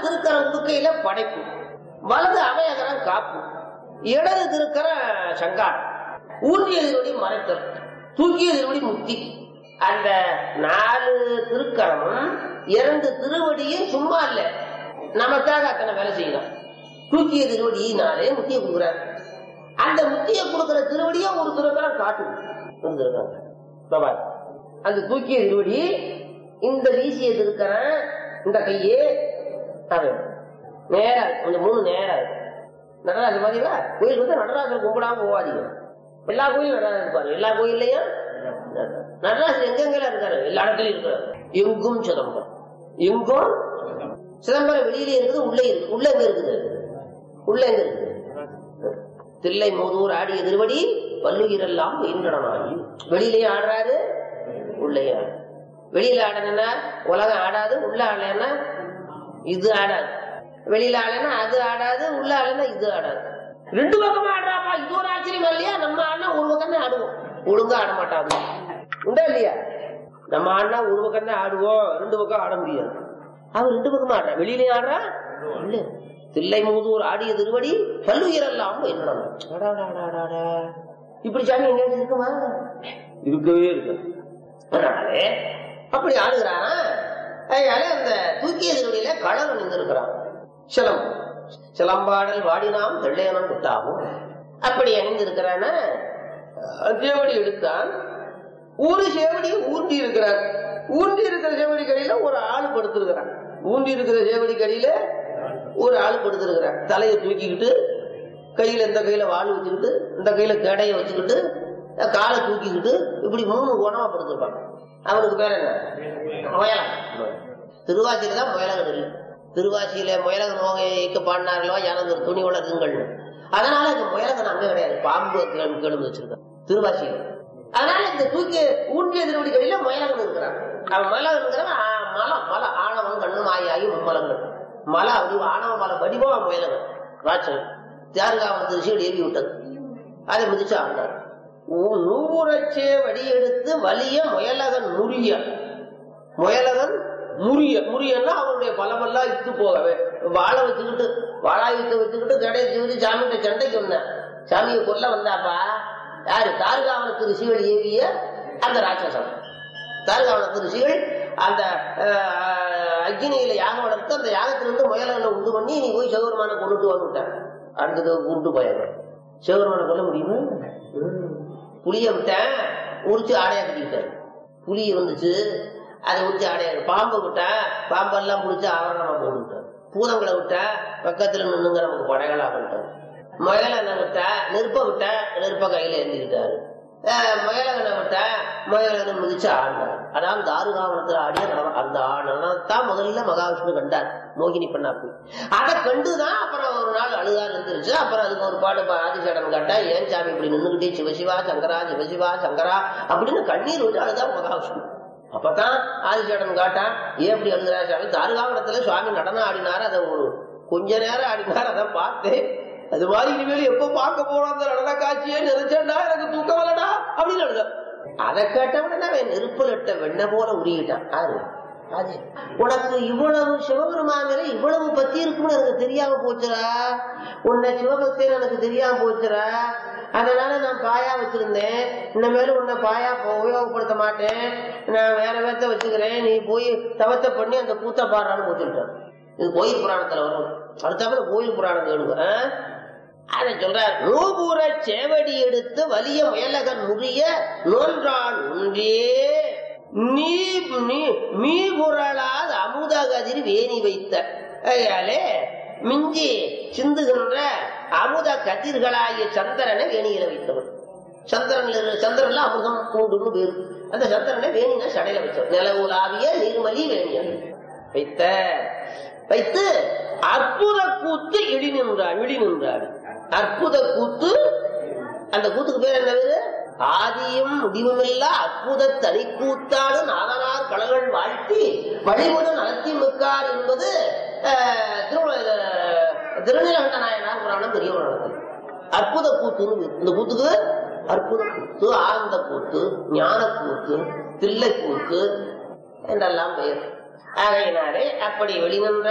திருக்கர உடுக்கையில படைப்பு வலது அவையகரம் காப்பு இடது திருக்கர சங்கார் ஊன்றிய திருவடி மறைத்தல் தூக்கிய திருவடி முக்தி அந்த நாலு திருக்கரமும் இரண்டு திருவடியும் சும்மா இல்ல நமக்காக அத்தனை வேலை செய்யலாம் தூக்கிய திருவடியினாலே முத்திய கொடுக்குறாரு அந்த முத்திய கொடுக்கிற திருவடியை ஒரு திருக்கரம் காட்டுது இருந்திருக்காங்க பாபா அந்த தூக்கிய திருவடி இந்த வீசிய திருக்கரன் இந்த கையே அவன் நேரா இருக்கு. கொஞ்சம் மூணு நேரா இருக்கு நடராஜர் பாத்தீங்களா கோயில் வந்து நடராஜர் கும்பிடாம போவாதீங்க எல்லா கோயிலும் நடராஜர் இருப்பாரு எல்லா கோயில்லையும் நடராஜர் எங்கெங்கெல்லாம் இருக்காரு எல்லா இடத்துலயும் இருக்காரு எங்கும் சிதம்பரம் எங்கும் சிதம்பரம் வெளியிலே இருக்குது உள்ளே இருக்கு உள்ள எங்க இருக்குது உள்ள எங்க இருக்குது தில்லை மூதூர் ஆடிய திருவடி வல்லுயிரெல்லாம் இன்றனாகி வெளியிலேயே ஆடுறாரு உள்ளே ஆடு வெளியில ஆடணும்னா உலகம் ஆடாது உள்ள ஆடலைன்னா இது ஆடாது வெளியில ஆடலைன்னா அது ஆடாது உள்ள ஆடலைன்னா இது ஆடாது ரெண்டு பக்கமா ஆடுறாப்பா இது ஒரு ஆச்சரியம் இல்லையா நம்ம ஆடினா ஒரு பக்கம் தான் ஆடுவோம் ஒழுங்கா ஆட மாட்டாங்க உண்டா இல்லையா நம்ம ஆடினா ஒரு பக்கம் தான் ஆடுவோம் ரெண்டு பக்கம் ஆட முடியாது அவன் ரெண்டு பக்கமா ஆடுறா வெளியிலயும் ஆடுறா இல்ல தில்லை மூதூர் ஆடிய திருவடி பல்லுயிரெல்லாம் என்னடா இப்படி சாமி எங்கேயாச்சும் இருக்குமா இருக்கவே இருக்கு அதனாலே அப்படி ஆடுகிறானா அதனால அந்த தூக்கிய திருவடியில களர் அணிந்திருக்கிறான் சிலம் சிலம்பாடல் வாடினாம் வெள்ளையனம் குட்டாகும் அப்படி அணிந்திருக்கிறான சேவடி எடுத்தான் ஒரு சேவடியை ஊன்றி இருக்கிறார் ஊன்றி இருக்கிற சேவடி கடியில ஒரு ஆள் படுத்திருக்கிறான் ஊன்றி இருக்கிற சேவடி கடியில ஒரு ஆள் படுத்திருக்கிறான் தலையை தூக்கிக்கிட்டு கையில இந்த கையில வாள் வச்சுக்கிட்டு இந்த கையில கடையை வச்சுக்கிட்டு காலை தூக்கிக்கிட்டு இப்படி மூணு குணமா படுத்திருப்பான் அவனுக்கு பேர் என்ன முயலன் திருவாச்சியில தான் முயலகன் இல்லை திருவாச்சியில முயலகன் நோகைக்கு பாடினார்களோ எனது துணி உலகங்கள் அதனால இந்த முயலகன் அங்க கிடையாது பாம்பு கிளம்பி வச்சிருக்கான் திருவாச்சியில அதனால இந்த தூக்கி ஊன்றிய திருவடி கடையில முயலகன் இருக்கிறான் அவன் முயலகன் இருக்கிறவன் ஆ, மலம் மல ஆணவம் கண்ணு மாயாகி மும்மலங்கள் மலை அப்படி ஆணவ மலை வடிவம் முயலகன் ராட்சன் தியாருகாவனத்து சீடு ஏவி விட்டது அதை மிதிச்சு ஆண்டார் நூறச்சே வடி எடுத்து வலிய முயலகன் முறிய முயலகன் முறிய முறியன்னா அவனுடைய பலமெல்லாம் இத்து போகவே வாழை வச்சுக்கிட்டு வாழாயுத்தை வச்சுக்கிட்டு கடையை வச்சு சாமிகிட்ட சண்டைக்கு வந்தேன் சாமியை கொல்ல வந்தாப்பா யாரு தாருகாவனத்து ரிஷிகள் ஏவிய அந்த ராட்சசன் தாருகாவனத்து ரிஷிகள் அந்த அஹ், அக்னியில யாகம் வளர்த்து அந்த யாகத்திலிருந்து முயலகனை உண்டு பண்ணி நீ போய் சிவபெருமான கொண்டுட்டு வந்துட்டான் அடுத்தது உண்டு போயாங்க சிவபெருமான கொல்ல முடியுமா ம். புளிய விட்டேன் உரிச்சு ஆடையா கட்டிக்கிட்டேன் புலி வந்துச்சு அதை உரிச்சு ஆடையா பாம்பை விட்டேன் பாம்பெல்லாம் பிடிச்சி ஆவரணமா போட்டுவிட்டேன் பூதங்களை விட்டேன் பக்கத்துல நின்னுங்க நமக்கு படைகளா பண்ணிட்டேன் முயலனை விட்டேன் நெருப்ப விட்டேன் நெருப்ப கையில எழுந்திக்கிட்டாரு முயலகனை விட்டேன் முயலகனை மிதிச்சு ஆடினார் அதான் தாருகாவனத்துல ஆடிய நடனம். அந்த நடனத்தான் முதல்ல மகாவிஷ்ணு கண்டார் மோகினி பண்ணா போய் அதை கண்டுதான் அப்புறம் ஒரு நாள் அழுதா நிறுத்துருச்சு அப்புறம் அதுக்கு ஒரு பாடு பா- ஆதிசேடன் கேட்டா ஏன் சாமி இப்படி நின்னுகிட்டே சிவசிவா சங்கரா சிவசிவா சங்கரா அப்படின்னு கண்ணீர் விட்டு அழுதா மகாவிஷ்ணு அப்பதான் ஆதிசேடன் காட்டான் ஏன் இப்படி அழுகிறா சாமி தாருகாவனத்துல சுவாமி நடனம் ஆடினார் அதை ஒரு கொஞ்ச நேரம் ஆடினார் அதை பார்த்தேன் அது மாதிரி இனிமேல் எப்ப பார்க்க போறோம் அந்த நடன காட்சியே நினைச்சேன்டா எனக்கு தூக்கம் வரலடா அப்படின்னு அழுத அதை கேட்டவன அவன் நெருப்புல இட்ட வெண்ண போல உருகிட்டான் யாரு அது உனக்கு இவ்வளவு சிவபெருமான் மேல இவ்வளவு பத்தி இருக்குன்னு எனக்கு தெரியாம போச்சுடா உன்னை சிவபக்தின்னு எனக்கு தெரியாம போச்சுடா அதனால நான் பாயா வச்சிருந்தேன் இனிமேலும் உன்னை பாயா போ- உபயோகப்படுத்த மாட்டேன் நான் வேற வேத்த வச்சுக்கிறேன் நீ போய் தவத்தை பண்ணி அந்த கூத்த பாடுறான்னு போச்சுட்டான் இது கோயில் புராணத்துல வரும் அடுத்தாப்புல கோயில் புராணம் கேளுங்க ஆ? அதை சொல்றார் நூபுர சேவடி எடுத்து வலிய முயலகன் முறிய நோன்றான் ஒன்றே நீ நீ- மீ குரலால் அமுத கதிர் வேணி வைத்த ஐயாலே மிஞ்சி சிந்துகின்ற அமுத கதிர்களாகிய சந்திரனை வேணியில வைத்தவன் சந்திரன்ல சந்திரன்ல அமுதம் உண்டுன்னு பேரு அந்த சந்திரனை வேணினா சடையில வச்சவன் நிலவுலாவிய நீர்மலி வேணியன் வைத்த வைத்து அற்புத கூத்து இடி நின்றார் இடி நின்றார் அற்புத கூத்து அந்த கூத்துக்கு பேர் என்ன பேரு ஆதியும் முடிவுமில்ல அற்புத தனி கூத்தாடு நாதனார் கடல்கள் வாழ்த்தி வழிமுடன் நடத்தி மிக்கார் என்பது அஹ், திருவள்ள திருநீலகண்ட நாயனார் புராணம் பெரிய புராணத்தில் அற்புத கூத்துன்னு பேரு. இந்த கூத்துக்கு அற்புத கூத்து ஆனந்த கூத்து ஞான கூத்து தில்லை கூத்து என்றெல்லாம் பெயர் ஆகையினாலே அப்படி வெளிநின்ற